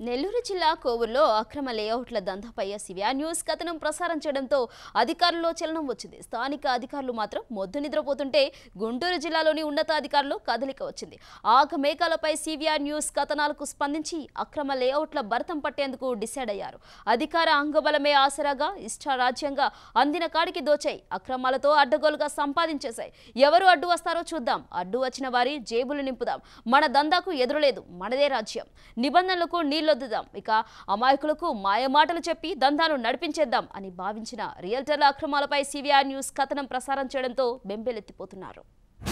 నెల్లూరు జిల్లా కోవూరులో అక్రమ లేఅవుట్ల దందాపై సివియా న్యూస్ కథనం ప్రసారం చేయడంతో అధికారుల్లో చలనం వచ్చింది స్థానిక అధికారులు మాత్రం మొద్దు నిద్రపోతుంటే గుంటూరు జిల్లాలోని ఉన్నతాధికారులు కదలిక వచ్చింది ఆగ మేఘాలపై సివిఆర్ న్యూస్ కథనాలకు స్పందించి అక్రమ లేఅవుట్ల భరతం పట్టేందుకు డిసైడ్ అయ్యారు అధికార అంగబలమే ఆసరాగా ఇష్టారాజ్యంగా అందిన కాడికి దోచాయి అక్రమాలతో అడ్డగోలుగా సంపాదించేశాయి ఎవరు అడ్డు వస్తారో చూద్దాం అడ్డు వచ్చిన వారి జేబులు నింపుదాం మన దందాకు ఎదురులేదు మనదే రాజ్యం నిబంధనలకు నీళ్లొద్దుదాం ఇక అమాయకులకు మాయమాటలు చెప్పి దందాను నడిపించేద్దాం అని భావించిన రియల్టర్ల అక్రమాలపై సివిఆర్ న్యూస్ కథనం ప్రసారం చేయడంతో బెంబేలెత్తిపోతున్నారు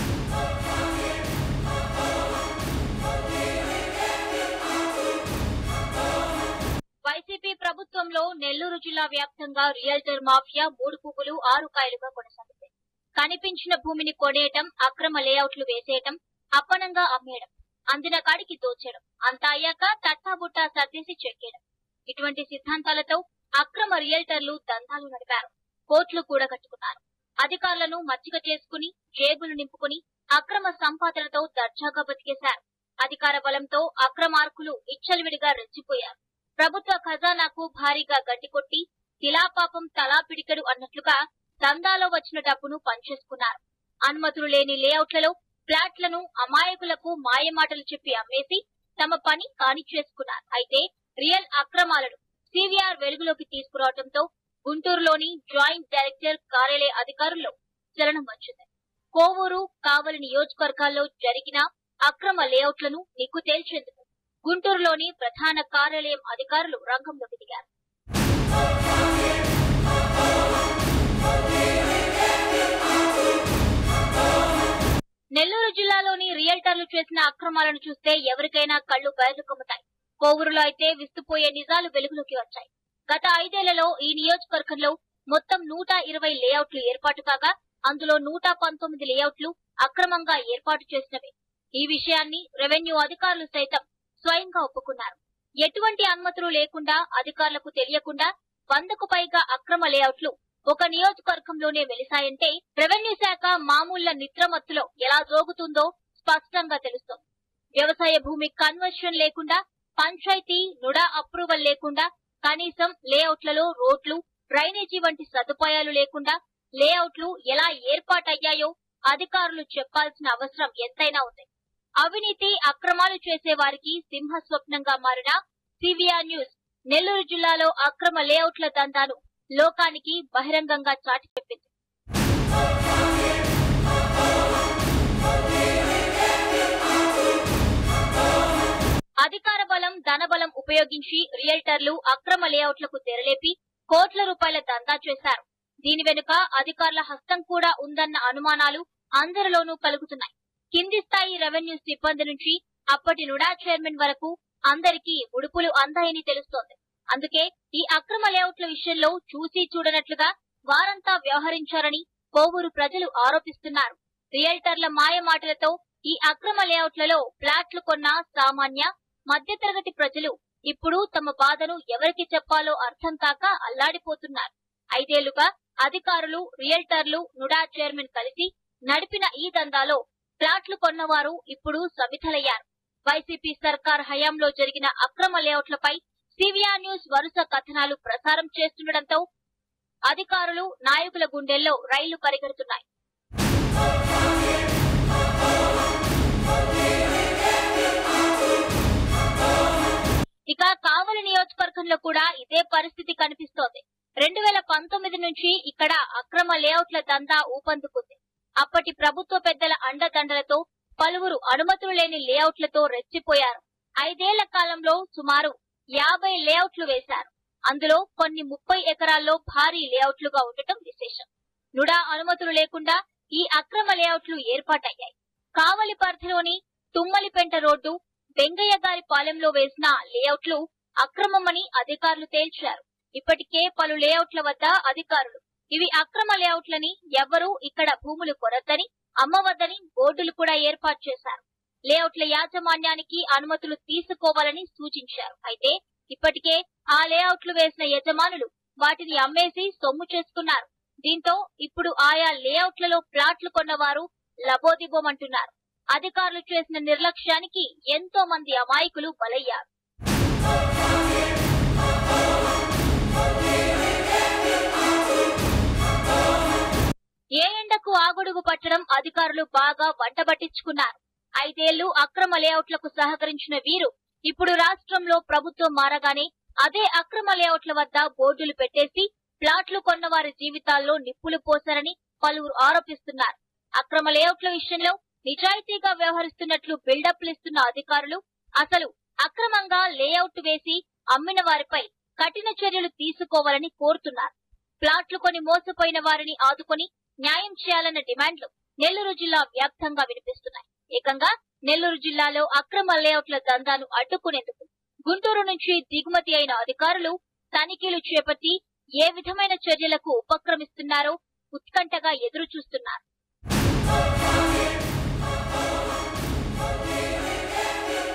వైసీపీ ప్రభుత్వంలో నెల్లూరు జిల్లా వ్యాప్తంగా రియల్టర్ మాఫియా మూడు పువ్వులు ఆరు కాయలుగా కొనసాగుతుంది కనిపించిన భూమిని కొనేయటం అక్రమ లేఅవుట్లు వేసేయటం అప్పనంగా అమ్మేయడం అందిన కాడికి దోచేయడం అంతా అయ్యాక తట్టాబుట్టా సర్దేసి చెక్కేయడం ఇటువంటి సిద్ధాంతాలతో అక్రమ రియల్టర్లు దందాలు నడిపారు కోట్లు కూడా కట్టుకున్నారు అధికారులను మచ్చిక చేసుకుని జేబులు నింపుకుని అక్రమ సంపాదనతో దర్జాగా బతికేశారు అధికార బలంతో అక్రమార్కులు ఇచ్చలవిడిగా రెచ్చిపోయారు ప్రభుత్వ ఖజానాకు భారీగా గడ్డికొట్టి తిలాపాపం తలా పిడికెడు అన్నట్లుగా దందాలో వచ్చిన డబ్బును పంచేసుకున్నారు అనుమతులు లేని లేఅవుట్లలో ఫ్లాట్లను అమాయకులకు మాయమాటలు చెప్పి అమ్మేసి తమ పని కానిచ్చేసుకున్నారు అయితే రియల్ అక్రమాలను సివిఆర్ వెలుగులోకి తీసుకురావడంతో గుంటూరులోని జాయింట్ డైరెక్టర్ కార్యాలయ అధికారుల్లో చలనం వచ్చింది కోవూరు కావలి నియోజకవర్గాల్లో జరిగిన అక్రమ లేఅవుట్లను నిగ్గు తేల్చేందుకు గుంటూరులోని ప్రధాన కార్యాలయం అధికారులు రంగంలోకి దిగారు నెల్లూరు జిల్లాలోని రియల్టర్లు చేసిన అక్రమాలను చూస్తే ఎవరికైనా కళ్ళు బయలు కమ్ముతాయి కోవూరులో అయితే విస్తుపోయే నిజాలు వెలుగులోకి వచ్చాయి గత ఐదేళ్లలో ఈ నియోజకవర్గంలో మొత్తం నూట ఇరవై లేఅవుట్లు ఏర్పాటు కాగా అందులో నూట పంతొమ్మిది లేఅవుట్లు అక్రమంగా ఏర్పాటు చేసినవి ఈ విషయాన్ని రెవెన్యూ అధికారులు సైతం స్వయంగా ఒప్పుకున్నారు ఎటువంటి అనుమతులు లేకుండా అధికారులకు తెలియకుండా వందకు పైగా అక్రమ లేఅవుట్లు ఒక నియోజకవర్గంలోనే వెలిసాయంటే రెవెన్యూ శాఖ మామూళ్ల నిద్రమత్తులో ఎలా జోగుతుందో స్పష్టంగా తెలుస్తోంది వ్యవసాయ భూమి కన్వర్షన్ లేకుండా పంచాయతీ నుడా అప్రూవల్ లేకుండా కనీసం లేఅవుట్లలో రోడ్లు డ్రైనేజీ వంటి సదుపాయాలు లేకుండా లేఅవుట్లు ఎలా ఏర్పాటయ్యాయో అధికారులు చెప్పాల్సిన అవసరం ఎంతైనా ఉంది అవినీతి అక్రమాలు చేసే వారికి సింహ స్వప్నంగా మారిన సివిఆర్ న్యూస్ నెల్లూరు జిల్లాలో అక్రమ లేఅవుట్ల దందాను లోకానికి బహిరంగంగా చాటి చెప్పింది అధికార బలం ధనబలం ఉపయోగించి రియల్టర్లు అక్రమ లేఅవుట్లకు తెరలేపి కోట్ల రూపాయల దందా చేశారు దీని వెనుక అధికారుల హస్తం కూడా ఉందన్న అనుమానాలు అందరిలోనూ కలుగుతున్నాయి కింది స్థాయి రెవెన్యూ సిబ్బంది నుంచి అప్పటి నుడా చైర్మన్ వరకు అందరికీ ఉడుపులు అందాయని తెలుస్తోంది అందుకే ఈ అక్రమ లేఅవుట్ల విషయంలో చూసి చూడనట్లుగా వారంతా వ్యవహరించారని కోవూరు ప్రజలు ఆరోపిస్తున్నారు రియల్టర్ల మాయ మాటలతో ఈ అక్రమ లేఅవుట్లలో ఫ్లాట్లు కొన్న సామాన్య మధ్యతరగతి ప్రజలు ఇప్పుడు తమ బాధను ఎవరికి చెప్పాలో అర్థం కాక అల్లాడిపోతున్నారు ఐదేళ్లుగా అధికారులు రియల్టర్లు నుడా చైర్మన్ కలిసి నడిపిన ఈ దందాలో ఫ్లాట్లు కొన్నవారు ఇప్పుడు సవిధలయ్యారు వైసీపీ సర్కార్ హయాంలో జరిగిన అక్రమ లేఅవుట్లపై సివిఆర్ న్యూస్ వరుస కథనాలు ప్రసారం చేస్తుండటంతో అధికారులు నాయకుల గుండెల్లో రైళ్లు పరిగెడుతున్నాయి ఇక కావలి నియోజకవర్గంలో కూడా ఇదే పరిస్థితి కనిపిస్తోంది రెండు వేల పంతొమ్మిది నుంచి ఇక్కడ అక్రమ లేఅవుట్ల దందా ఊపందుకుంది అప్పటి ప్రభుత్వ పెద్దల అండదండలతో పలువురు అనుమతులు లేని లేఅవుట్లతో రెచ్చిపోయారు ఐదేళ్ల కాలంలో సుమారు యాభై లేఅవుట్లు వేశారు అందులో కొన్ని ముప్పై ఎకరాల్లో భారీ లేఅవుట్లుగా ఉండటం విశేషం నుడా అనుమతులు లేకుండా ఈ అక్రమ లేఅవుట్లు ఏర్పాటయ్యాయి కావలి పరిధిలోని తుమ్మలిపెంట రోడ్డు వెంగయ్య గారి పాలెంలో వేసిన లేఅవుట్లు అక్రమమని అధికారులు తేల్చారు ఇప్పటికే పలు లేఅవుట్ల వద్ద అధికారులు ఇవి అక్రమ లేఅవుట్లని ఎవ్వరూ ఇక్కడ భూములు కొనద్దని అమ్మవద్దని బోర్డులు కూడా ఏర్పాటు చేశారు లేఅవుట్ల యాజమాన్యానికి అనుమతులు తీసుకోవాలని సూచించారు అయితే ఇప్పటికే ఆ లేఅవుట్లు వేసిన యజమానులు వాటిని అమ్మేసి సొమ్ము చేసుకున్నారు దీంతో ఇప్పుడు ఆయా లేఅవుట్లలో ప్లాట్లు కొన్నవారు లబోదిబోమంటున్నారు అధికారులు చేసిన నిర్లక్ష్యానికి ఎంతో మంది అమాయకులు బలయ్యారు తమకు ఆగొడుగు పట్టడం అధికారులు బాగా వంటబట్టించుకున్నారు ఐదేళ్లు అక్రమ లేఅవుట్లకు సహకరించిన వీరు ఇప్పుడు రాష్ట్రంలో ప్రభుత్వం మారగానే అదే అక్రమ లేఅవుట్ల వద్ద బోర్డులు పెట్టేసి ప్లాట్లు కొన్న వారి జీవితాల్లో నిప్పులు పోశారని పలువురు ఆరోపిస్తున్నారు అక్రమ లేఅవుట్ల విషయంలో నిజాయితీగా వ్యవహరిస్తున్నట్లు బిల్డప్లు ఇస్తున్న అధికారులు అసలు అక్రమంగా లేఅవుట్ వేసి అమ్మిన వారిపై కఠిన చర్యలు తీసుకోవాలని కోరుతున్నారు ప్లాట్లు కొని మోసపోయిన వారిని ఆదుకొని న్యాయం చేయాలన్న డిమాండ్లు నెల్లూరు జిల్లా వ్యాప్తంగా వినిపిస్తున్నాయి ఏకంగా నెల్లూరు జిల్లాలో అక్రమ లేఅవుట్ల దందాను అడ్డుకునేందుకు గుంటూరు నుంచి దిగుమతి అయిన అధికారులు తనిఖీలు చేపట్టి ఏ విధమైన చర్యలకు ఉపక్రమిస్తున్నారో ఉత్కంఠగా ఎదురు చూస్తున్నారు